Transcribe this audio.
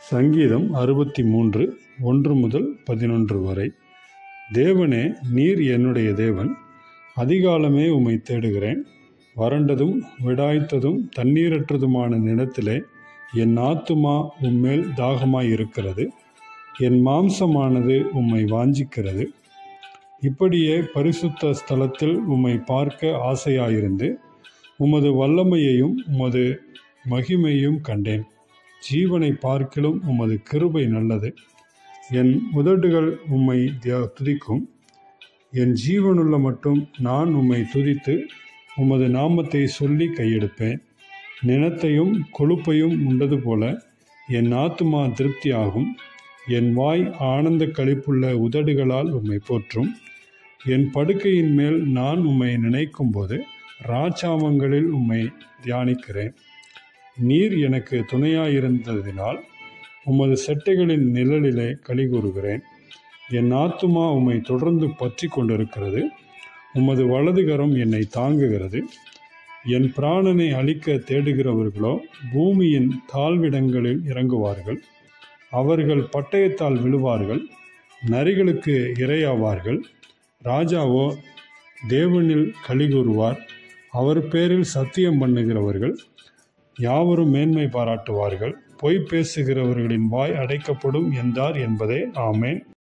சங்கீதம் அறுபத்தி மூன்று ஒன்று முதல் பதினொன்று வரை தேவனே நீர் என்னுடைய தேவன் அதிகாலமே உம்மை தேடுகிறேன் வறண்டதும் விடாய்த்ததும் தண்ணீரற்றதுமான நிலத்திலே என் ஆத்துமா உம்மேல் தாகமாயிருக்கிறது என் மாம்சமானது உம்மை வாஞ்சிக்கிறது இப்படியே பரிசுத்த ஸ்தலத்தில் உம்மை பார்க்க ஆசையாயிருந்து உமது வல்லமையையும் உமது மகிமையும் கண்டேன் ஜீவனை பார்க்கிலும் உமது கிருபை நல்லது என் உதடுகள் உம்மை தியா- துதிக்கும் என் ஜீவனுள்ள மட்டும் நான் உம்மை துதித்து உமது நாமத்தை சொல்லி கையெடுப்பேன் நினத்தையும் கொழுப்பையும் உண்டது போல என் ஆத்துமா திருப்தியாகும் என் வாய் ஆனந்த களிப்புள்ள உதடுகளால் உம்மை போற்றும் என் படுக்கையின் மேல் நான் உம்மை நினைக்கும்போது ராஜாமங்களில் உம்மை தியானிக்கிறேன் நீர் எனக்கு துணையாயிருந்ததினால் உமது செட்டைகளின் நிழலிலே கலிகூறுகிறேன் என் ஆத்துமா உம்மை தொடர்ந்து பற்றி கொண்டிருக்கிறது உமது வலதுகரம் என்னை தாங்குகிறது என் பிராணனை அழிக்க தேடுகிறவர்களோ பூமியின் தாழ்விடங்களில் இறங்குவார்கள் அவர்கள் பட்டயத்தால் விழுவார்கள் நரிகளுக்கு இரையாவார்கள் ராஜாவோ தேவனில் கலிகூறுவார் அவர் பேரில் சத்தியம் பண்ணுகிறவர்கள் யாவரும் மேன்மை பாராட்டுவார்கள் பொய் பேசுகிறவர்களின் வாய் அடைக்கப்படும் என்றார் என்பதே ஆமேன்